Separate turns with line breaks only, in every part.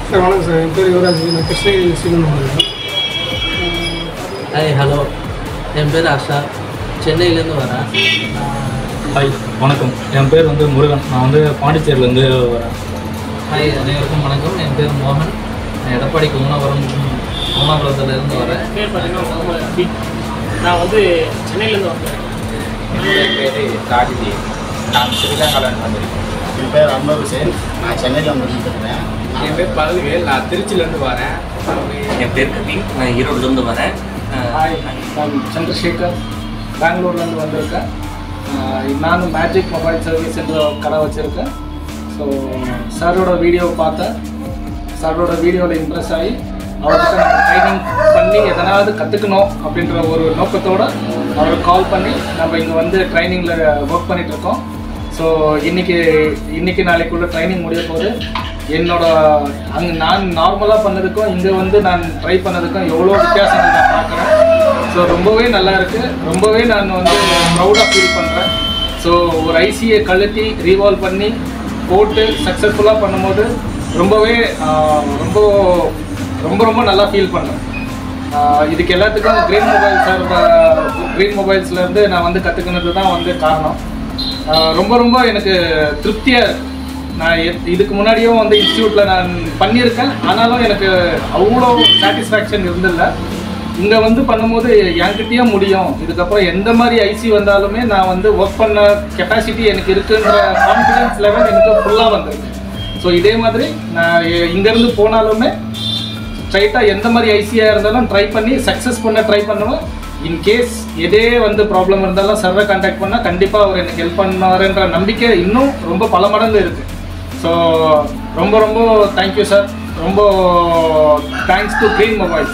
sir வணக்கம் sir என் பேர் யுவராஜ் நான் கிருஷ்ணகிரி ஸ்ரீமன் இருக்கேன்
ஹாய் ஹலோ என் பேர் ஆஷா சென்னையிலேருந்து வரேன்
ஹாய் வணக்கம் என் பேர் வந்து முருகன் நான் வந்து பாண்டிச்சேரியிலேருந்து வரேன்
ஹாய் அனைவருக்கும் வணக்கம் என் பேர் மோகன் நான் எடப்பாடி குமணபுரம் குமணபுரத்துலேருந்து வரேன்
பேர் பார்த்தீங்கன்னா முகமது அபி நான் வந்து சென்னையிலேருந்து வந்தேன்
என்னுடைய பேர் ராஜிதி நான் ஸ்ரீலங்காவில் வந்திருக்கேன் என் பேர் அன்வர் ஹுசேன் நான் சென்னையில் வந்துருக்கேன் என் பேர் பழகுவேல் நான் திருச்சியிலேருந்து வரேன்
என் பேர் கவின் நான் ஈரோடுலேருந்து வரேன் அஹ்
ஹாய் நான் சந்திரசேகர் பெங்களூர்லேருந்து வந்திருக்கேன் ஆஹ் நானும் மேஜிக் மொபைல் சர்வீஸ் என்ற கடை வச்சுருக்கேன் ஸோ சாரோட வீடியோ பார்த்தேன் சாரோட வீடியோவில் இம்ப்ரெஸ் ஆகி அவர்கிட்ட நான் ட்ரைனிங் பண்ணி எதனாவது கற்றுக்கணும் அப்படின்ற ஒரு நோக்கத்தோடு அவருக்கு கால் பண்ணி நம்ம இங்கே வந்து ட்ரைனிங்கில் ஒர்க் பண்ணிகிட்ருக்கோம் ஸோ இன்னைக்கு இன்னைக்கு நாளைக்குள்ள ட்ரைனிங் முடிய போது என்னோட அங்கே நான் நார்மலாக பண்ணதுக்கும் இங்கே வந்து நான் ட்ரை பண்ணதுக்கும் எவ்வளோ வித்தியாசம் நான் பார்க்குறேன் ஸோ ரொம்பவே நல்லா இருக்கு ரொம்பவே நான் வந்து ப்ரௌடாக ஃபீல் பண்ணுறேன் ஸோ ஒரு ஐசியை கழட்டி ரீவால்வ் பண்ணி போட்டு சக்ஸஸ்ஃபுல்லாக பண்ணும்போது ரொம்பவே ஆஹ், ரொம்ப ரொம்ப ரொம்ப நல்லா ஃபீல் பண்ணுறேன் இதுக்கு எல்லாத்துக்கும் க்ரீன் மொபைல் சார் க்ரீன் மொபைல்ஸ்லேருந்து நான் வந்து கற்றுக்கினது தான் வந்து காரணம் ஆஹ் ரொம்ப ரொம்ப எனக்கு திருப்தியாக இருக்கு நான் எத்- இதுக்கு முன்னாடியும் வந்து இன்ஸ்டியூட்டில் நான் பண்ணியிருக்கேன் ஆனாலும் எனக்கு அவ்வளோ சாட்டிஸ்ஃபேக்ஷன் இருந்தில்ல இங்கே வந்து பண்ணும்போது என்கிட்டயே முடியும் இதுக்கப்புறம் எந்த மாதிரி ஐசி வந்தாலுமே நான் வந்து ஒர்க் பண்ண கெப்பாசிட்டி எனக்கு இருக்குன்ற கான்ஃபிடன்ஸ் லெவல் எனக்கு ஃபுல்லாக வந்திருக்கு ஸோ இதே மாதிரி நான் எ- இங்கேருந்து போனாலுமே ஸ்ட்ரைட்டாக எந்த மாதிரி ஐசியாக இருந்தாலும் ட்ரை பண்ணி சக்ஸஸ் பண்ண ட்ரை பண்ணுவேன் இன்கேஸ் எதே வந்து ப்ராப்ளம் இருந்தாலும் சர்வை கான்டாக்ட் பண்ணால் கண்டிப்பாக அவர் எனக்கு ஹெல்ப் பண்ணுவாருன்ற நம்பிக்கை இன்னும் ரொம்ப பல மடங்கு இருக்குது ஸோ ரொம்ப ரொம்ப தேங்க்யூ சார் ரொம்ப தேங்க்ஸ் டு க்ரீன் மொபைல்ஸ்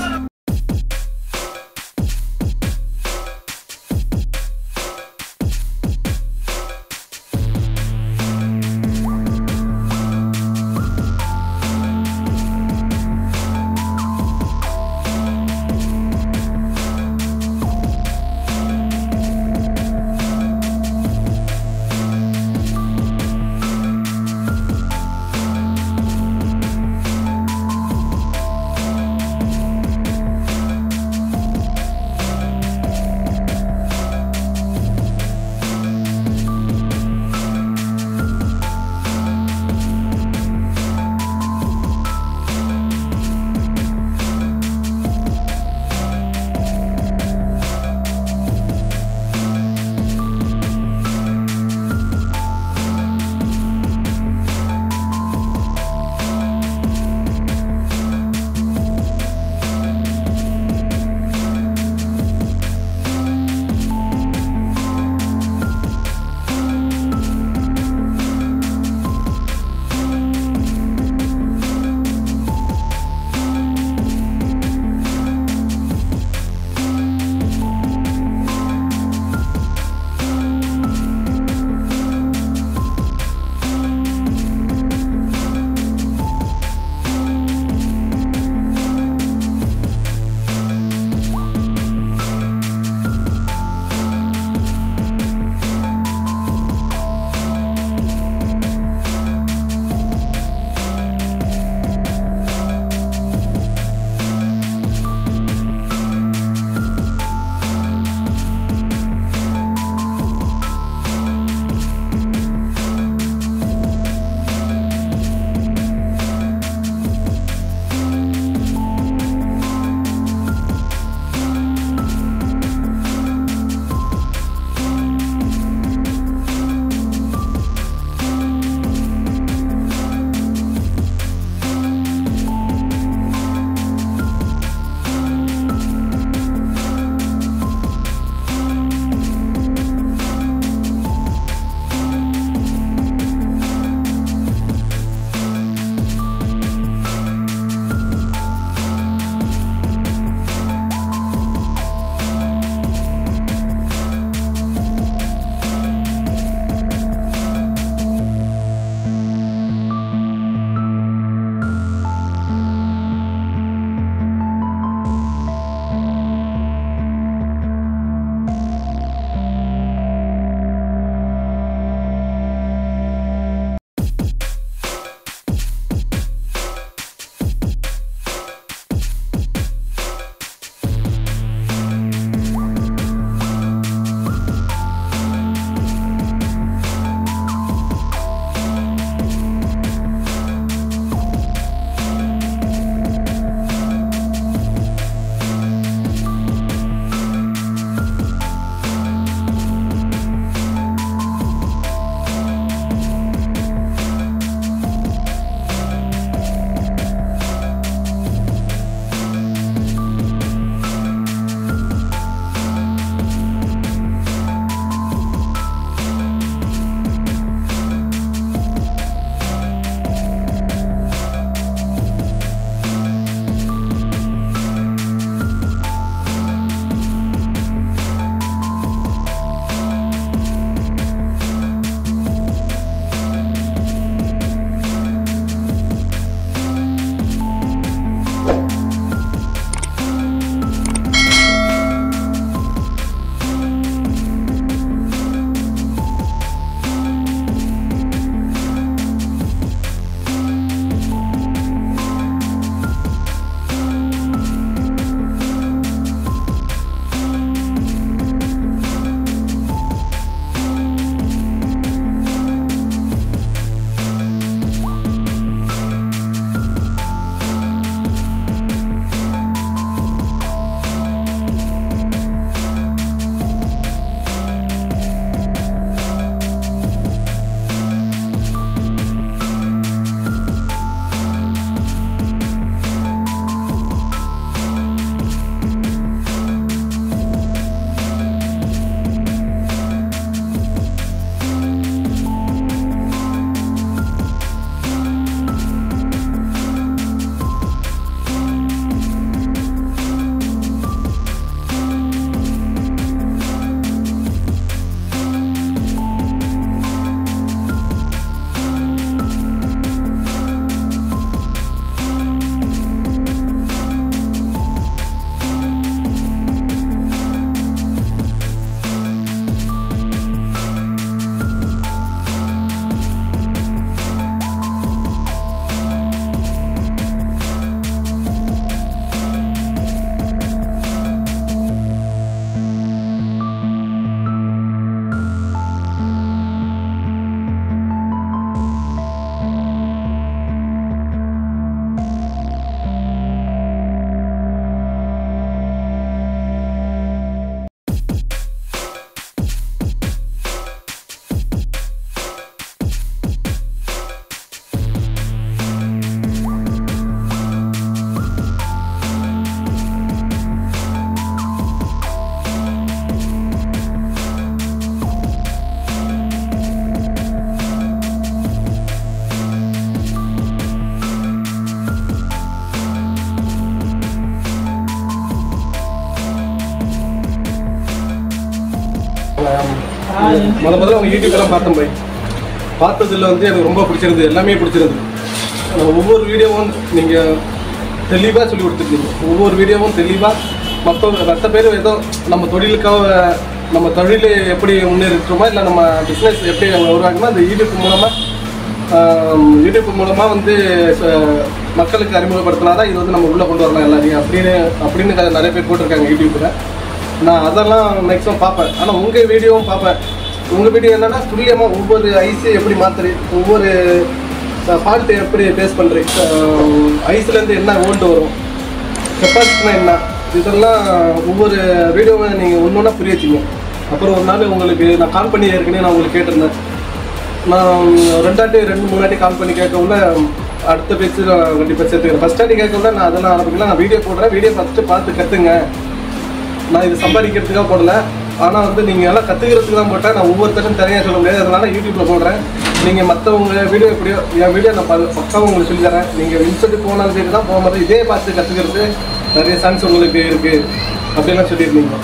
முத முதல்ல உங்கள் யூடியூப்லாம் பார்த்தேன் போய் பார்த்ததுல வந்து எனக்கு ரொம்ப பிடிச்சிருந்தது எல்லாமே பிடிச்சிருந்தது ஆனா ஒவ்வொரு வீடியோவும் நீங்கள் தெளிவாக சொல்லி கொடுத்துருக்கீங்க ஒவ்வொரு வீடியோவும் தெளிவாக மற்ற மற்ற பேர் ஏதோ நம்ம தொழிலுக்காக நம்ம தொழில் எப்படி முன்னேறிட்டுருமோ இல்லை நம்ம பிஸ்னஸ் எப்படி உருவாக்கணுமோ அந்த யூடியூப் மூலமாக யூடியூப் மூலமாக வந்து ச- மக்களுக்கு அறிமுகப்படுத்தினா தான் இது வந்து நம்ம உள்ளே கொண்டு வரலாம் எல்லாரையும் அப்படின்னு அப்படின்னு க- நிறைய பேர் போட்டிருக்காங்க யூடியூப்பில் நான் அதெல்லாம் மேக்ஸிமம் பார்ப்பேன் ஆனால் உங்கள் வீடியோவும் பார்ப்பேன் உங்கள் வீடியோ என்னன்னா துல்லியமாக ஒவ்வொரு ஐஸு எப்படி மாற்றுறி ஒவ்வொரு ஃபால்ட்டு எப்படி ஃபேஸ் பண்ணுறீங்க ஐஸ்லேருந்து என்ன ஓல்டு வரும் கெப்பாசிட்டினா என்ன இதெல்லாம் ஒவ்வொரு வீடியோவை நீங்கள் ஒன்று ஒன்றா புரிய வச்சுங்க அப்புறம் ஒரு நாள் உங்களுக்கு நான் கால் பண்ணி ஏற்கனவே நான் உங்களுக்கு கேட்டிருந்தேன் நான் ரெண்டாட்டி ரெண்டு மூணாட்டி கால் பண்ணி கேட்கவுள்ள அடுத்த பேச்சு நான் கண்டிப்பாக சேர்த்துக்கிறேன் ஃபஸ்ட் ஆட்டி கேட்கவுள்ள நான் அதெல்லாம் ஆரம்பிக்கல நான் வீடியோ போடுறேன் வீடியோ ஃபஸ்ட்டு பார்த்து கற்றுங்க நான் இது சம்பாதிக்கிறதுக்காக போடல ஆனால் வந்து நீங்கள் எல்லாம் கற்றுக்கிறதுக்கு தான் போட்டேன் நான் ஒவ்வொருத்தரும் தனியாக சொல்ல முடியாது அதனால யூடியூப்பில் போடுறேன் நீங்கள் மற்றவங்க வீடியோ எப்படியோ என் வீடியோ நான் ப- பக்காவும் உங்களுக்கு சொல்லி தரேன் நீங்கள் இன்ஸ்டியூட் போனாலும் சரி தான் போகும்போது இதே பார்த்து கற்றுக்கிறது நிறைய சான்ஸ் உங்களுக்கு இருக்குது அப்படிலாம் சொல்லியிருந்தீங்க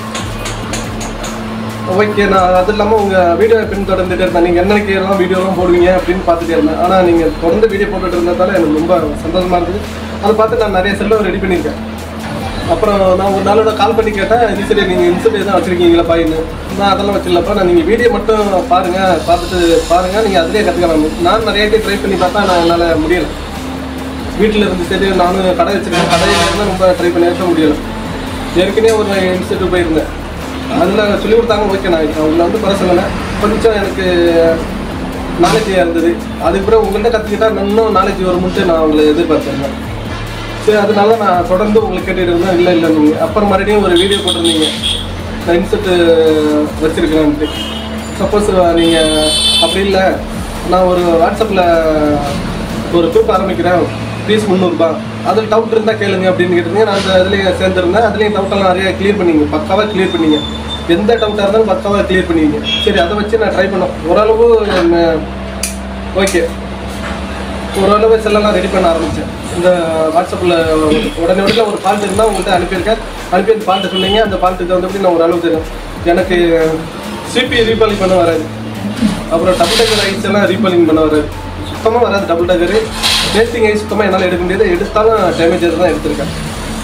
ஓகே நான் அது இல்லாமல் உங்கள் வீடியோ பின்தொடர்ந்துட்டே இருந்தேன் நீங்கள் என்னைக்கு எல்லாம் வீடியோலாம் போடுவீங்க அப்படின்னு பார்த்துட்டே இருந்தேன் ஆனால் நீங்கள் தொடர்ந்து வீடியோ போட்டுட்டு இருந்ததால எனக்கு ரொம்ப சந்தோஷமாக இருந்தது அதை பார்த்து நான் நிறைய செல்லம் ரெடி பண்ணியிருக்கேன் அப்புறம் நான் ஒரு நாளோட கால் பண்ணி கேட்டேன் இது சரி நீங்கள் இன்சூட் எதாவது வச்சுருக்கீங்களா பாயின்னு நான் அதெல்லாம் வச்சிடலப்பா நான் நீங்கள் வீடியோ மட்டும் பாருங்கள் பார்த்துட்டு பாருங்கள் நீங்கள் அதிலே கற்றுக்கலாம் நான் நிறைய டைம் ட்ரை பண்ணி பார்த்தா நான் என்னால் முடியல வீட்டில் இருந்து சரி நானும் கடை வச்சிருக்கேன் கடையில் இருந்து ரொம்ப ட்ரை பண்ணி எடுக்க முடியல ஏற்கனவே ஒரு இன்ஸ்டியூட் போயிருந்தேன் அதில் சொல்லி கொடுத்தாங்க ஓகே நான் அவங்கள வந்து குறை சொல்லலை கொஞ்சம் எனக்கு நாலேஜ் இருந்தது அதுக்கப்புறம் உங்கள்கிட்ட கற்றுக்கிட்டா இன்னும் நாலேஜ் வரும்ட்டு நான் உங்களை எதிர்பார்த்திருந்தேன் சரி அதனால நான் தொடர்ந்து உங்களுக்கு கேட்டுட்டு இருந்தேன் இல்லை இல்லை நீங்கள் அப்புறம் மறுபடியும் ஒரு வீடியோ போட்டிருந்தீங்க நான் இன்செர்ட்டு வச்சுருக்கிறேன்ட்டு சப்போஸ் நீங்கள் அப்படி இல்லை நான் ஒரு வாட்ஸ்அப்பில் ஒரு குரூப் ஆரம்பிக்கிறேன் ஃபீஸ் முந்நூறுபா அதில் டவுட் இருந்தால் கேளுங்க அப்படின்னு கேட்டிருந்தீங்க நான் அந்த இதுலேயும் சேர்ந்துருந்தேன் அதுலேயும் டவுட்டெல்லாம் நிறைய கிளியர் பண்ணீங்க பக்காவாக கிளியர் பண்ணீங்க எந்த டவுட்டாக இருந்தாலும் பக்காவாக கிளியர் பண்ணுவீங்க சரி அதை வச்சு நான் ட்ரை பண்ணேன் ஓரளவு ஓகே ஓரளவு செல்லெல்லாம் ரெடி பண்ண ஆரம்பித்தேன் இந்த வாட்ஸ்அப்பில் உடனே உடனே ஒரு ஃபால்ட் இருந்தால் உங்கள்கிட்ட அனுப்பியிருக்கேன் அனுப்பி அந்த ஃபால்ட்டை சொன்னீங்க அந்த ஃபால்ட்டுக்கு வந்து நான் ஓரளவு தெரியும் எனக்கு சிபி ரீபாலிங் பண்ண வராது அப்புறம் டபுள் டக்கர் ஐஸ் எல்லாம் ரீபாலிங் பண்ண வராது சுத்தமாக வராது டபுள் டக்கரு டேஸ்டிங் ஐஸ் சுத்தமாக என்னால் எடுக்க முடியாது எடுத்தாலும் டேமேஜ் தான் எடுத்திருக்கேன்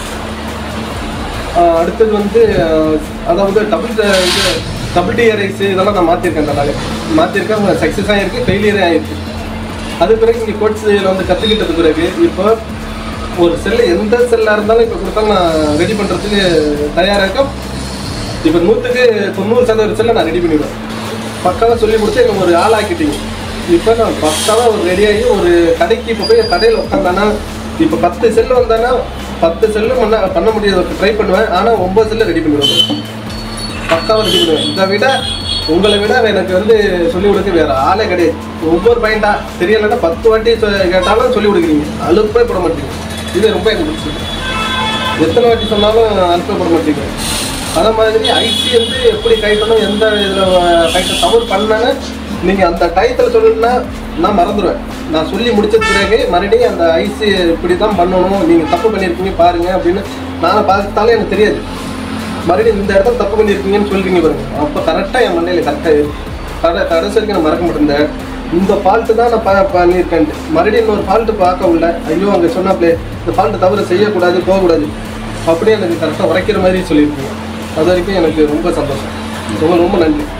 ஆஹ் அடுத்தது வந்து ஆஹ் அதாவது டபுள் இது டபுள் டிஆர் ஐஸ் இதெல்லாம் நான் மாற்றிருக்கேன் நல்லா மாற்றிருக்கேன் சக்ஸஸ் ஆகிருக்கு ஃபெயிலியரே ஆகிருக்கு அது பிறகு இங்கே கோட்ஸில் வந்து கற்றுக்கிட்டது பிறகு இப்போ ஒரு செல்லு எந்த செல்லாக இருந்தாலும் இப்போ கொடுத்தாலும் நான் ரெடி பண்ணுறதுக்கு தயாராக இருக்கேன் இப்போ நூற்றுக்கு தொண்ணூறு சதவீத செல்லை நான் ரெடி பண்ணிடுவேன் பக்காவாக சொல்லி கொடுத்து எனக்கு ஒரு ஆளாக்கிட்டீங்க இப்போ நான் பக்காவாக ஒரு ரெடியாகி ஒரு கடைக்கு இப்போ போய் கடையில் உட்காந்தானா இப்போ பத்து செல்லு வந்தானா பத்து செல்லு பண்ண பண்ண முடியாது ட்ரை பண்ணுவேன் ஆனால் ஒம்பது செல்லு ரெடி பண்ணிடுவேன் பக்காவாக ரெடி பண்ணுவேன் இதை விட உங்களை விட எனக்கு வந்து சொல்லிக் கொடுக்க வேற ஆளே கிடையாது ஒவ்வொரு பாயிண்டா தெரியலைன்னா பத்து வாட்டி சொ- கேட்டாலும் சொல்லிக் கொடுக்குறீங்க அழுப்பே போட மாட்டீங்க இது ரொம்ப எனக்கு பிடிச்சிருக்கு எத்தனை வாட்டி சொன்னாலும் அனுப்பப்பட மாட்டீங்க அதே மாதிரி ஐசி வந்து எப்படி கைட்டணும் எந்த இதில் கைட்ட தவறு பண்ணேன்னு நீங்கள் அந்த டயத்தில் சொல்லணும்னா நான் மறந்துடுவேன் நான் சொல்லி முடிச்ச பிறகு மறுபடியும் அந்த ஐசி இப்படி தான் பண்ணணும் நீங்கள் தப்பு பண்ணியிருக்கீங்க பாருங்க அப்படின்னு நான் பார்த்தாலே எனக்கு தெரியாது மறுபடியும் இந்த இடத்துல தப்பு பண்ணியிருக்கீங்கன்னு சொல்றீங்க பாருங்க அப்போ கரெக்டாக என் மண்டையில் கரெக்டாக இருக்கு கடை கடைசி வரைக்கும் நான் மறக்க மாட்டேன் இந்த ஃபால்ட்டு தான் நான் ப பண்ணியிருக்கேன்ட்டு மறுபடியும் இன்னொரு ஃபால்ட்டு பார்க்க உள்ள ஐயோ அங்கே சொன்னாப்லே இந்த ஃபால்ட்டு தவிர செய்யக்கூடாது போகக்கூடாது அப்படியே எனக்கு கரெக்டாக உரைக்கிற மாதிரி சொல்லியிருக்கீங்க அது வரைக்கும் எனக்கு ரொம்ப சந்தோஷம் ரொம்ப ரொம்ப நன்றி